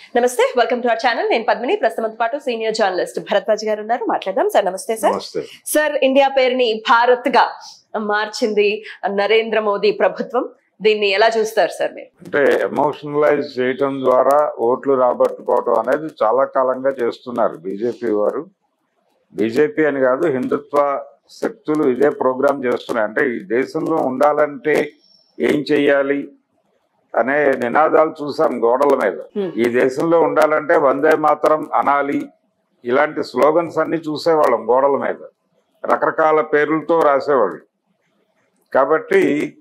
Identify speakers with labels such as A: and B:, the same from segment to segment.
A: నమస్తే welcome to our channel నేను పద్మిని ప్రస్తుతంతో పాటు సీనియర్ జర్నలిస్ట్ భరద్వాజ్ గారు ఉన్నారు మాట్లాడదాం సార్ నమస్తే సార్
B: నమస్తే
A: సార్ ఇండియా పేరుని భారత్ గా మార్చింది నరేంద్ర మోదీ ప్రభుత్వం దీన్ని ఎలా చూస్తారు సార్ మీరు
B: అంటే ఎమోషనలైజ్ చేయటం ద్వారా ఓట్లు రాబట్టుకోవటం అనేది చాలా కాలంగా చేస్తున్నారు బీజేపీ వారు బీజేపీ అని కాదు హిందుత్వ శక్తులు ఇదే ప్రోగ్రామ్ చేస్తున్నాయి అంటే ఈ దేశంలో ఉండాలంటే ఏం చెయ్యాలి అనే నినాదాలు చూసాం గోడల మీద
A: Hmm.
B: ఈ దేశంలో ఉండాలంటే వందే మాతరం అనాలి ఇలాంటి స్లోగన్స్ అన్ని చూసేవాళ్ళం గోడల మీద రకరకాల పేర్లతో రాసేవాళ్ళు కాబట్టి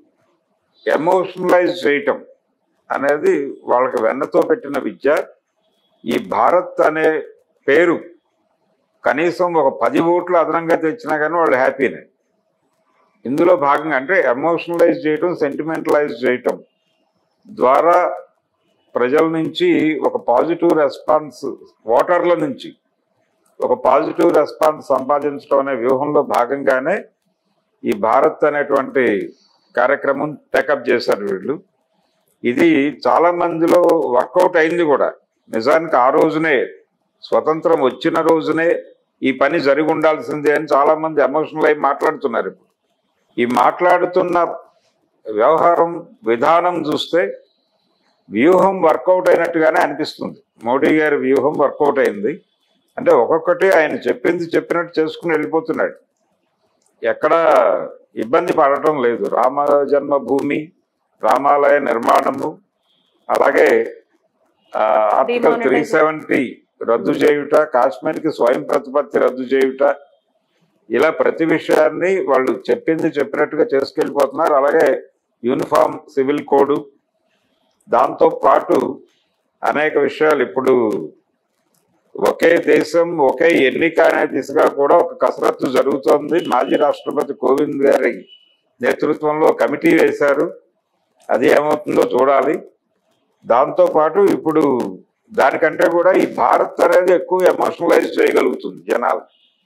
B: ఎమోషనలైజ్ చేయటం అనేది వాళ్ళకి వెన్నతో పెట్టిన విద్య ఈ భారత్ అనే పేరు కనీసం ఒక పది ఓట్లు అదనంగా తెచ్చినా కానీ వాళ్ళు హ్యాపీనే ఇందులో భాగంగా అంటే ఎమోషనలైజ్ చేయటం సెంటిమెంటలైజ్ చేయటం ద్వారా ప్రజల నుంచి ఒక పాజిటివ్ రెస్పాన్స్ ఓటర్ల నుంచి ఒక పాజిటివ్ రెస్పాన్స్ సంపాదించడం అనే వ్యూహంలో భాగంగానే ఈ భారత్ అనేటువంటి కార్యక్రమం టేకప్ చేశారు వీళ్ళు ఇది చాలా మందిలో వర్కౌట్ అయింది కూడా నిజానికి ఆ రోజునే స్వతంత్రం వచ్చిన రోజునే ఈ పని జరిగి ఉండాల్సిందే అని చాలా మంది ఎమోషనల్ అయి మాట్లాడుతున్నారు ఇప్పుడు ఈ మాట్లాడుతున్న వ్యవహారం విధానం చూస్తే వ్యూహం వర్కౌట్ అయినట్టుగానే అనిపిస్తుంది మోడీ గారి వ్యూహం వర్కౌట్ అయింది అంటే ఒక్కొక్కటి ఆయన చెప్పింది చెప్పినట్టు చేసుకుని వెళ్ళిపోతున్నాడు ఎక్కడ ఇబ్బంది పడటం లేదు రామ జన్మభూమి రామాలయ నిర్మాణము అలాగే ఆ, ఆర్టికల్ త్రీ సెవెంటీ రద్దు చేయుట కాశ్మీర్కి స్వయం ప్రతిపత్తి రద్దు చేయుట ఇలా ప్రతి విషయాన్ని వాళ్ళు చెప్పింది చెప్పినట్టుగా చేసుకెళ్ళిపోతున్నారు అలాగే యూనిఫామ్ సివిల్ కోడ్ దాంతో పాటు అనేక విషయాలు ఇప్పుడు ఒకే దేశం ఒకే ఎన్నిక అనే దిశగా కూడా ఒక కసరత్తు జరుగుతోంది మాజీ రాష్ట్రపతి కోవింద్ గారి నేతృత్వంలో కమిటీ వేశారు అది ఏమవుతుందో చూడాలి దాంతో పాటు ఇప్పుడు దానికంటే కూడా ఈ భారత్ అనేది ఎక్కువ ఎమోషనలైజ్ చేయగలుగుతుంది జనాలు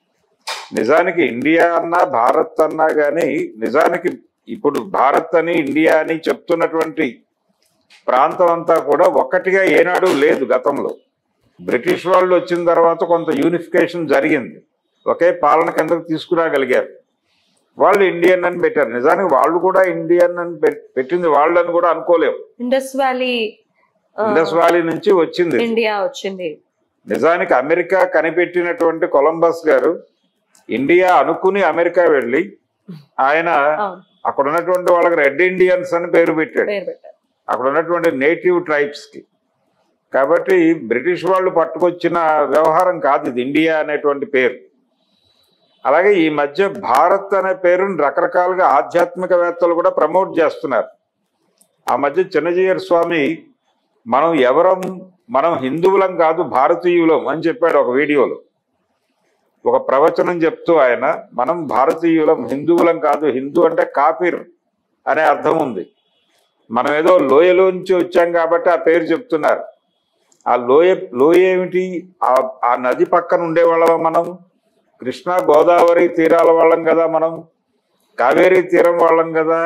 B: నిజానికి ఇండియా అన్నా భారత్ అన్నా కానీ నిజానికి ఇప్పుడు భారత్ అని ఇండియా అని చెప్తున్నటువంటి ప్రాంతం అంతా కూడా ఒక్కటిగా ఏనాడు లేదు గతంలో బ్రిటిష్ వాళ్ళు వచ్చిన తర్వాత కొంత యూనిఫికేషన్ జరిగింది ఒకే పాలన కిందకు తీసుకురాగలిగారు వాళ్ళు ఇండియన్ అని పెట్టారు నిజానికి వాళ్ళు కూడా ఇండియన్ అని పెట్- పెట్టింది వాళ్ళని కూడా అనుకోలేము
A: ఇండస్ వ్యాలీ ఆ,
B: ఇండస్ వ్యాలీ నుంచి వచ్చింది
A: ఇండియా వచ్చింది
B: నిజానికి అమెరికా కనిపెట్టినటువంటి కొలంబస్ గారు ఇండియా అనుకుని అమెరికా వెళ్ళి ఆయన
A: అవును,
B: అక్కడ ఉన్నటువంటి వాళ్ళకి రెడ్ ఇండియన్స్ అని పేరు పెట్టాడు
A: పేరు పెట్టారు
B: అక్కడ ఉన్నటువంటి నేటివ్ ట్రైబ్స్ కి కాబట్టి బ్రిటిష్ వాళ్ళు పట్టుకొచ్చిన వ్యవహారం కాదు ఇది ఇండియా అనేటువంటి పేరు అలాగే ఈ మధ్య భారత్ అనే పేరుని రకరకాలుగా ఆధ్యాత్మికవేత్తలు కూడా ప్రమోట్ చేస్తున్నారు ఆ మధ్య చిన్నజీయర్ స్వామి మనం ఎవరం మనం హిందువులం కాదు భారతీయులం అని చెప్పాడు ఒక వీడియోలో ఒక ప్రవచనం చెప్తూ ఆయన మనం భారతీయులం హిందువులం కాదు హిందూ అంటే కాపీర్ అనే అర్థం ఉంది మనం ఏదో లోయలోంచి వచ్చాం కాబట్టి ఆ పేరు చెప్తున్నారు ఆ లోయ లోయ ఏమిటి ఆ ఆ నది పక్కన ఉండేవాళ్ళం మనం కృష్ణా గోదావరి తీరాల వాళ్ళం కదా మనం కావేరీ తీరం వాళ్ళం కదా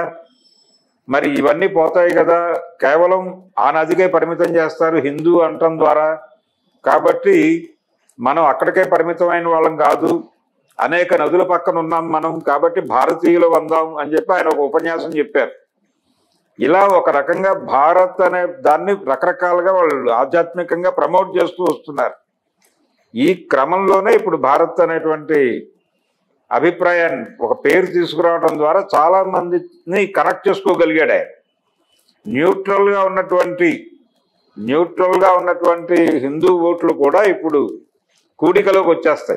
B: మరి ఇవన్నీ పోతాయి కదా కేవలం ఆ నదికే పరిమితం చేస్తారు హిందూ అంటం ద్వారా కాబట్టి మనం అక్కడికే పరిమితమైన వాళ్ళం కాదు అనేక నదుల పక్కన ఉన్నాం మనం కాబట్టి భారతీయులు వందాం అని చెప్పి ఆయన ఒక ఉపన్యాసం చెప్పారు ఇలా ఒక రకంగా భారత్ అనే దాన్ని రకరకాలుగా వాళ్ళు ఆధ్యాత్మికంగా ప్రమోట్ చేస్తూ వస్తున్నారు ఈ క్రమంలోనే ఇప్పుడు భారత్ అనేటువంటి అభిప్రాయాన్ని ఒక పేరు తీసుకురావడం ద్వారా చాలా మందిని కనెక్ట్ చేసుకోగలిగాడు ఆయన న్యూట్రల్ గా ఉన్నటువంటి న్యూట్రల్ గా ఉన్నటువంటి హిందూ ఓట్లు కూడా ఇప్పుడు కూడికలోకి వచ్చేస్తాయి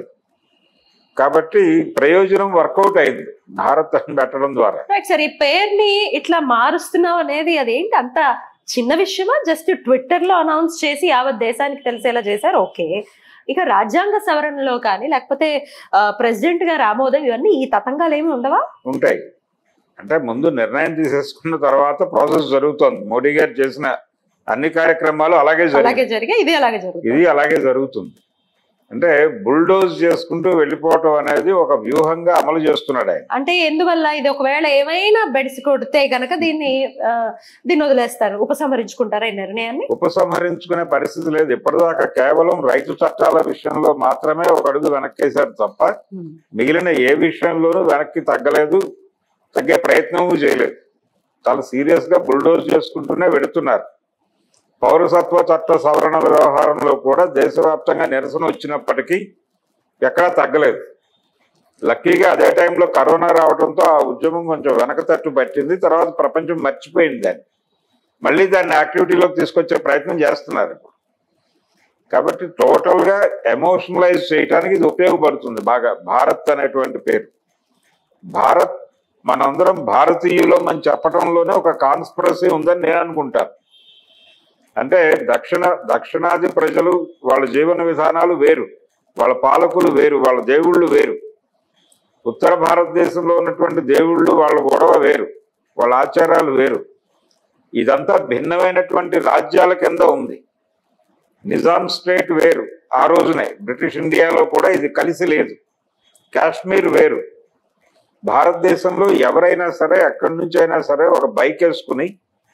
B: కాబట్టి ప్రయోజనం వర్కౌట్ అయింది భారత్ అని పెట్టడం ద్వారా
A: రైట్ సార్ ఈ పేరుని ఇట్లా మారుస్తున్నాం అనేది అదేంటి అంత చిన్న విషయమా జస్ట్ ట్విట్టర్ లో అనౌన్స్ చేసి యావత్ దేశానికి తెలిసేలా చేశారు ఓకే ఇక రాజ్యాంగ సవరణలో కానీ లేకపోతే ప్రెసిడెంట్ గారి ఆమోదం ఇవన్నీ ఈ తతంగాలు ఏమి ఉండవా
B: ఉంటాయి అంటే ముందు నిర్ణయం తీసేసుకున్న తర్వాత ప్రాసెస్ జరుగుతోంది మోడీ గారు చేసిన అన్ని కార్యక్రమాలు అలాగే
A: అలాగే
B: జరిగాయి
A: జరిగా ఇది అలాగే జరుగుతుంది
B: ఇది అలాగే జరుగుతుంది అంటే బుల్డోజ్ చేసుకుంటూ వెళ్ళిపోవటం అనేది ఒక వ్యూహంగా అమలు చేస్తున్నాడు ఆయన
A: అంటే ఎందువల్ల ఇది ఒకవేళ ఏమైనా బెడిసి కొడితే గనక దీన్ని ఆ, దీన్ని వదిలేస్తారు ఉపసంహరించుకుంటారా ఈ నిర్ణయాన్ని
B: ఉపసంహరించుకునే పరిస్థితి లేదు ఇప్పటిదాకా కేవలం రైతు చట్టాల విషయంలో మాత్రమే ఒక అడుగు వెనక్కేశారు తప్ప మిగిలిన ఏ విషయంలోనూ వెనక్కి తగ్గలేదు తగ్గే ప్రయత్నము చేయలేదు చాలా సీరియస్ గా బుల్డోజ్ చేసుకుంటూనే వెడుతున్నారు పౌరసత్వ చట్ట సవరణ వ్యవహారంలో కూడా దేశవ్యాప్తంగా నిరసన వచ్చినప్పటికీ ఎక్కడా తగ్గలేదు లక్కీగా అదే టైంలో కరోనా రావడంతో ఆ ఉద్యమం కొంచెం వెనక తట్టు పట్టింది తర్వాత ప్రపంచం మర్చిపోయింది దాన్ని మళ్ళీ దాన్ని యాక్టివిటీలోకి తీసుకొచ్చే ప్రయత్నం చేస్తున్నారు ఇప్పుడు కాబట్టి టోటల్ గా ఎమోషనలైజ్ చేయడానికి ఇది ఉపయోగపడుతుంది బాగా భారత్ అనేటువంటి పేరు భారత్ మనందరం భారతీయులం అని చెప్పడంలోనే ఒక కాన్స్పరసీ ఉందని నేను అనుకుంటాను అంటే దక్షిణ దక్షిణాది ప్రజలు వాళ్ళ జీవన విధానాలు వేరు వాళ్ళ పాలకులు వేరు వాళ్ళ దేవుళ్ళు వేరు ఉత్తర భారతదేశంలో ఉన్నటువంటి దేవుళ్ళు వాళ్ళ గొడవ వేరు వాళ్ళ ఆచారాలు వేరు ఇదంతా భిన్నమైనటువంటి రాజ్యాల కింద ఉంది నిజాం స్టేట్ వేరు ఆ రోజునే బ్రిటిష్ ఇండియాలో కూడా ఇది కలిసి లేదు కాశ్మీర్ వేరు భారతదేశంలో ఎవరైనా సరే ఎక్కడి నుంచి అయినా సరే ఒక బైక్ వేసుకుని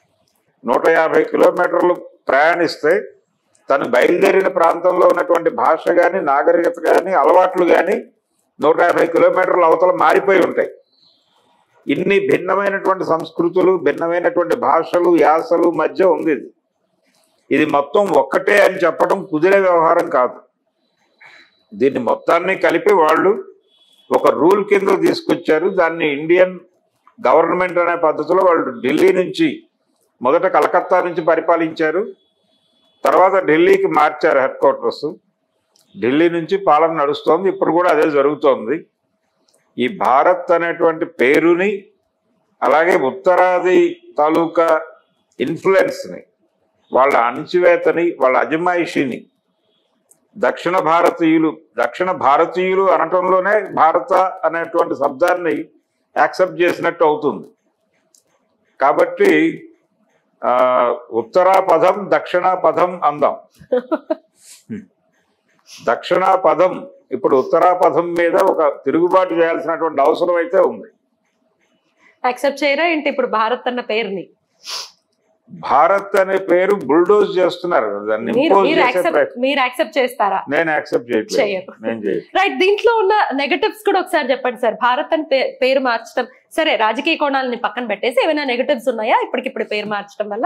B: నూట యాభై కిలోమీటర్లు ప్రయాణిస్తే తను బయలుదేరిన ప్రాంతంలో ఉన్నటువంటి భాష కానీ నాగరికత కానీ అలవాట్లు కానీ నూట యాభై కిలోమీటర్ల అవతల మారిపోయి ఉంటాయి ఇన్ని భిన్నమైనటువంటి సంస్కృతులు భిన్నమైనటువంటి భాషలు యాసలు మధ్య ఉంది ఇది ఇది మొత్తం ఒక్కటే అని చెప్పడం కుదిరే వ్యవహారం కాదు దీన్ని మొత్తాన్ని కలిపి వాళ్ళు ఒక రూల్ కింద తీసుకొచ్చారు దాన్ని ఇండియన్ గవర్నమెంట్ అనే పద్ధతిలో వాళ్ళు ఢిల్లీ నుంచి మొదట కలకత్తా నుంచి పరిపాలించారు తర్వాత ఢిల్లీకి మార్చారు హెడ్ క్వార్టర్స్ ఢిల్లీ నుంచి పాలన నడుస్తోంది ఇప్పుడు కూడా అదే జరుగుతోంది ఈ భారత్ అనేటువంటి పేరుని అలాగే ఉత్తరాది తాలూకా ఇన్ఫ్లుయెన్స్ని వాళ్ళ అణచివేతని వాళ్ళ అజమాయిషిని దక్షిణ భారతీయులు దక్షిణ భారతీయులు అనటంలోనే భారత అనేటువంటి శబ్దాన్ని యాక్సెప్ట్ చేసినట్టు అవుతుంది కాబట్టి ఆ ఉత్తరా పదం దక్షిణ పదం అందాం దక్షిణ పదం ఇప్పుడు ఉత్తరా పదం మీద ఒక తిరుగుబాటు చేయాల్సినటువంటి అవసరం అయితే ఉంది
A: యాక్సెప్ట్ చేయరా ఏంటి ఇప్పుడు భారత్ అన్న పేరుని
B: భారత్ అనే పేరు బుల్డోజ్ చేస్తున్నారు దాన్ని
A: మీరు
B: ఇంపోజ్
A: మీరు
B: చేసే
A: యాక్సెప్ట్
B: ప్రయత్నం
A: మీరు యాక్సెప్ట్ చేస్తారా
B: నేను యాక్సెప్ట్ చేయట్లేదు
A: చేయరు.
B: నేను చేయను
A: రైట్ దీంట్లో ఉన్న నెగటివ్స్ కూడా ఒకసారి చెప్పండి సార్ భారత్ అని పే- పేరు మార్చడం సరే రాజకీయ కోణాలని పక్కన పెట్టేసి ఏమైనా నెగటివ్స్ ఉన్నాయా ఇప్పటికిప్పుడు పేరు మార్చడం వల్ల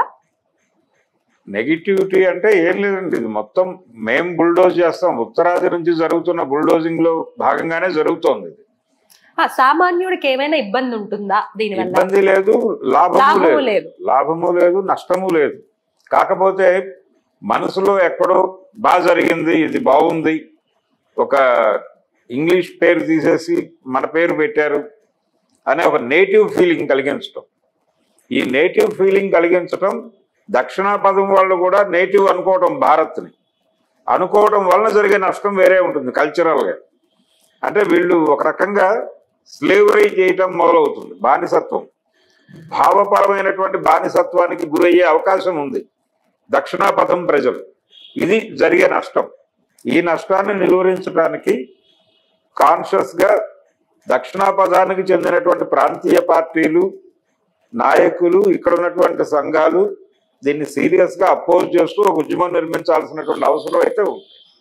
B: నెగిటివిటీ అంటే ఏం లేదండి ఇది మొత్తం మేం బుల్డోజ్ చేస్తాం ఉత్తరాది నుంచి జరుగుతున్న బుల్డోజింగ్ లో భాగంగానే జరుగుతోంది ఇది
A: ఆ, సామాన్యుడికి ఏమైనా ఇబ్బంది ఉంటుందా దీనివల్ల
B: ఇబ్బంది లేదు లాభము
A: లాభము
B: లేదు
A: లేదు
B: లాభము లేదు నష్టము లేదు కాకపోతే మనసులో ఎక్కడో బాగా జరిగింది ఇది బాగుంది ఒక ఇంగ్లీష్ పేరు తీసేసి మన పేరు పెట్టారు అనే ఒక నేటివ్ ఫీలింగ్ కలిగించటం ఈ నేటివ్ ఫీలింగ్ కలిగించటం దక్షిణ పదం వాళ్ళు కూడా నేటివ్ అనుకోవటం భారత్ని అనుకోవటం వలన జరిగే నష్టం వేరే ఉంటుంది కల్చరల్గా అంటే వీళ్ళు ఒక రకంగా స్లేవరీ చేయటం మొదలవుతుంది బానిసత్వం భావపరమైనటువంటి బానిసత్వానికి గురయ్యే అవకాశం ఉంది దక్షిణాపథం ప్రజలు ఇది జరిగే నష్టం ఈ నష్టాన్ని నిలువరించడానికి కాన్షియస్ గా దక్షిణాపథానికి చెందినటువంటి ప్రాంతీయ పార్టీలు నాయకులు ఇక్కడ ఉన్నటువంటి సంఘాలు దీన్ని సీరియస్ గా అపోజ్ చేస్తూ ఒక ఉద్యమం నిర్మించాల్సినటువంటి అవసరం అయితే ఉంది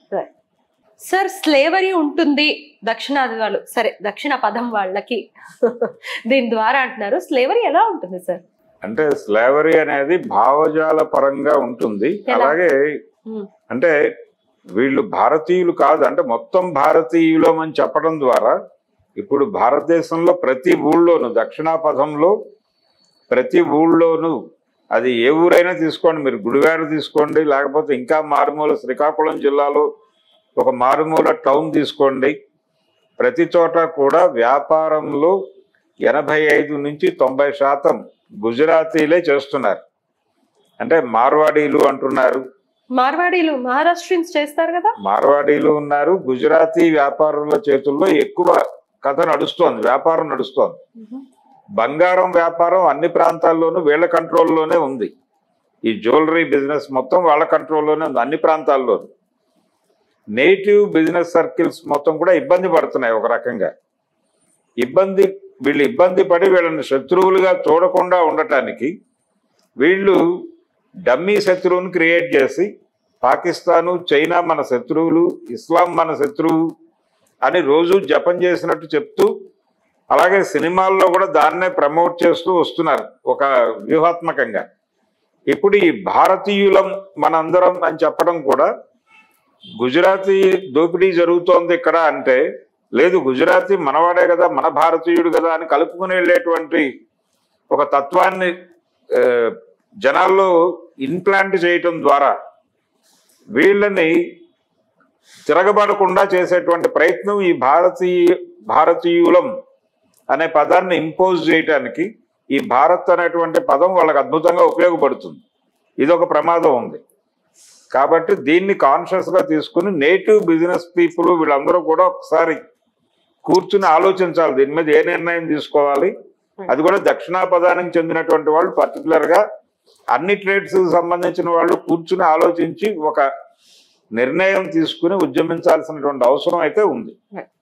A: సార్ స్లేవరీ ఉంటుంది దక్షిణాది వాళ్ళు సరే దక్షిణ పదం వాళ్ళకి దీని ద్వారా అంటున్నారు స్లేవరీ ఎలా ఉంటుంది సార్
B: అంటే స్లేవరీ అనేది భావజాల పరంగా ఉంటుంది
A: ఎలా?
B: అలాగే
A: ఉమ్,
B: అంటే వీళ్ళు భారతీయులు కాదు అంటే మొత్తం భారతీయులం అని చెప్పడం ద్వారా ఇప్పుడు భారతదేశంలో ప్రతి ఊళ్ళోను దక్షిణాపథంలో ప్రతి ఊళ్ళోను అది ఏ ఊరైనా తీసుకోండి మీరు గుడివాడ తీసుకోండి లేకపోతే ఇంకా మారుమూల శ్రీకాకుళం జిల్లాలో ఒక మారుమూల టౌన్ తీసుకోండి ప్రతి చోట కూడా వ్యాపారంలో ఎనభై ఐదు నుంచి తొంభై శాతం గుజరాతీలే చేస్తున్నారు అంటే మార్వాడీలు అంటున్నారు
A: మార్వాడీలు మహారాష్ట్రియన్స్ చేస్తారు కదా
B: మార్వాడీలు ఉన్నారు గుజరాతీ వ్యాపారుల చేతుల్లో ఎక్కువ కథ నడుస్తోంది వ్యాపారం నడుస్తోంది బంగారం వ్యాపారం అన్ని ప్రాంతాల్లోనూ వీళ్ళ కంట్రోల్లోనే ఉంది ఈ జ్యువెలరీ బిజినెస్ మొత్తం వాళ్ళ కంట్రోల్లోనే ఉంది అన్ని ప్రాంతాల్లోనూ నేటివ్ బిజినెస్ సర్కిల్స్ మొత్తం కూడా ఇబ్బంది పడుతున్నాయి ఒక రకంగా ఇబ్బంది వీళ్ళు ఇబ్బంది పడి వీళ్ళని శత్రువులుగా చూడకుండా ఉండటానికి వీళ్ళు డమ్మీ శత్రువుని క్రియేట్ చేసి పాకిస్తాను చైనా మన శత్రువులు ఇస్లాం మన శత్రువు అని రోజు జపం చేసినట్టు చెప్తూ అలాగే సినిమాల్లో కూడా దాన్నే ప్రమోట్ చేస్తూ వస్తున్నారు ఒక వ్యూహాత్మకంగా ఇప్పుడు ఈ భారతీయులం మనందరం అని చెప్పడం కూడా గుజరాతీ దోపిడీ జరుగుతోంది ఇక్కడ అంటే లేదు గుజరాతీ మనవాడే కదా మన భారతీయుడు కదా అని కలుపుకుని వెళ్ళేటువంటి ఒక తత్వాన్ని ఆ, జనాల్లో ఇన్ప్లాంట్ చేయటం ద్వారా వీళ్ళని తిరగబడకుండా చేసేటువంటి ప్రయత్నం ఈ భారతీయ భారతీయులం అనే పదాన్ని ఇంపోజ్ చేయటానికి ఈ భారత్ అనేటువంటి పదం వాళ్ళకి అద్భుతంగా ఉపయోగపడుతుంది ఇది ఒక ప్రమాదం ఉంది కాబట్టి దీన్ని కాన్షియస్ గా తీసుకుని నేటివ్ బిజినెస్ పీపుల్ వీళ్ళందరూ కూడా ఒకసారి కూర్చుని ఆలోచించాలి దీని మీద ఏ నిర్ణయం తీసుకోవాలి అది కూడా దక్షిణాపదానికి చెందినటువంటి వాళ్ళు పర్టికులర్ గా అన్ని ట్రేడ్స్ సంబంధించిన వాళ్ళు కూర్చుని ఆలోచించి ఒక నిర్ణయం తీసుకుని ఉద్యమించాల్సినటువంటి అవసరం అయితే ఉంది